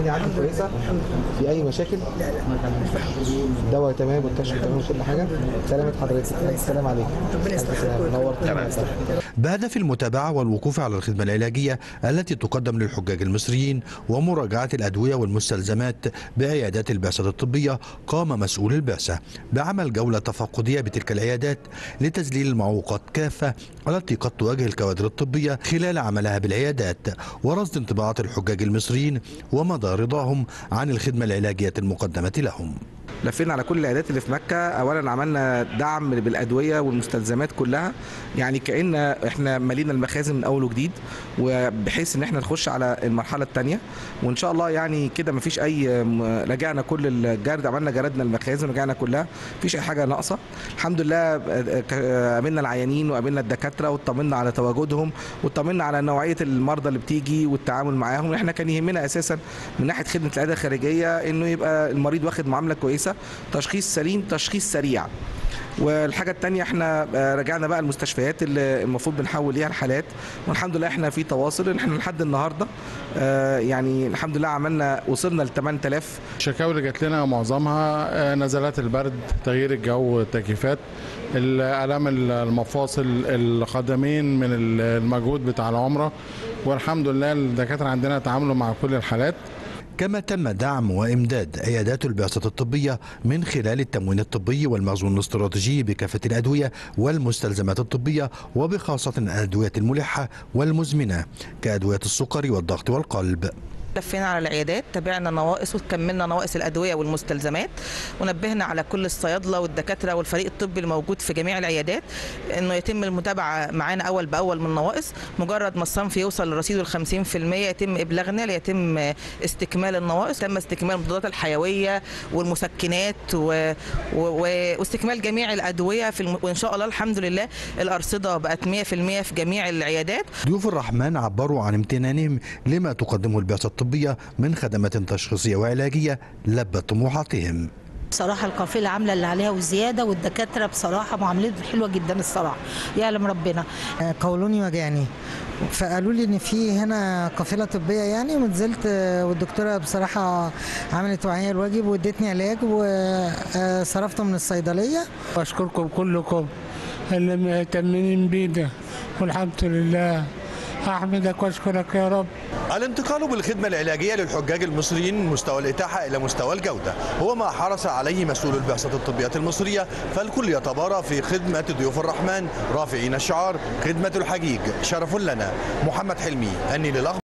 الدنيا عندك كويسه في اي مشاكل لا لا الدواء تمام والكشف تمام وكل حاجه سلامة حضرتك السلام عليكم ربنا يصلح ألف سلامة. حالك. نورتنا بهدف المتابعة والوقوف على الخدمة العلاجية التي تقدم للحجاج المصريين ومراجعة الأدوية والمستلزمات بعيادات البعثة الطبية قام مسؤول البعثة بعمل جولة تفقدية بتلك العيادات لتذليل المعوقات كافة التي قد تواجه الكوادر الطبية خلال عملها بالعيادات ورصد انطباعات الحجاج المصريين ومدى رضاهم عن الخدمة العلاجية المقدمة لهم لفينا على كل العيادات اللي في مكه اولا عملنا دعم بالادويه والمستلزمات كلها يعني كان احنا مالينا المخازن من اول وجديد وبحيث ان احنا نخش على المرحله الثانيه وان شاء الله يعني كده ما فيش اي م- رجعنا كل الجرد عملنا جردنا المخازن رجعنا كلها مفيش اي حاجه ناقصه الحمد لله آه، ك- قابلنا العيانين وقابلنا الدكاتره واطمنا على تواجدهم واطمنا على نوعيه المرضى اللي بتيجي والتعامل معاهم احنا كان يهمنا اساسا من ناحيه خدمه العياده الخارجيه انه يبقى المريض واخد معامله كويسه تشخيص سليم تشخيص سريع والحاجة التانية احنا آه، رجعنا بقى المستشفيات اللي المفروض بنحول ليها الحالات والحمد لله احنا في تواصل ان احنا لحد النهاردة آه، يعني الحمد لله عملنا وصلنا ل 8000 الشكاوي اللي جات لنا معظمها آه، نزلات البرد تغيير الجو التكييفات الالام المفاصل القدمين من المجهود بتاع العمره والحمد لله الدكاتره عندنا تعاملوا مع كل الحالات كما تم دعم وإمداد عيادات البعثة الطبية من خلال التموين الطبي والمخزون الاستراتيجي بكافة الأدوية والمستلزمات الطبية وبخاصة الأدوية الملحة والمزمنة كأدوية السكر والضغط والقلب لفينا على العيادات تابعنا نواقص وكملنا نواقص الادويه والمستلزمات ونبهنا على كل الصيادله والدكاتره والفريق الطبي الموجود في جميع العيادات انه يتم المتابعه معانا اول باول من النواقص مجرد ما الصنف يوصل لرصيده ال 50% يتم ابلاغنا ليتم استكمال النواقص تم استكمال المضادات الحيويه والمسكنات و... و... و... واستكمال جميع الادويه في الم... وان شاء الله الحمد لله الارصده بقت 100% في جميع العيادات ضيوف الرحمن عبروا عن امتنانهم لما تقدمه البعثة الطبية من خدمات تشخيصية وعلاجية لبت طموحاتهم بصراحة القافلة عاملة اللي عليها وزيادة والدكاترة بصراحة معاملتهم حلوة جدا الصراحة يعلم ربنا قولوني وجعني فقالوا لي ان في هنا قافله طبيه يعني ونزلت آه، والدكتوره بصراحه عملت معايا الواجب وادتني علاج وصرفته من الصيدليه واشكركم كلكم اللي مهتمين بينا والحمد لله احمدك واشكرك يا رب الانتقال بالخدمة العلاجية للحجاج المصريين من مستوى الإتاحة إلى مستوى الجودة هو ما حرص عليه مسؤول البعثة الطبية المصرية فالكل يتبارى في خدمة ضيوف الرحمن رافعين الشعار خدمة الحجيج شرف لنا محمد حلمي أني للأخبار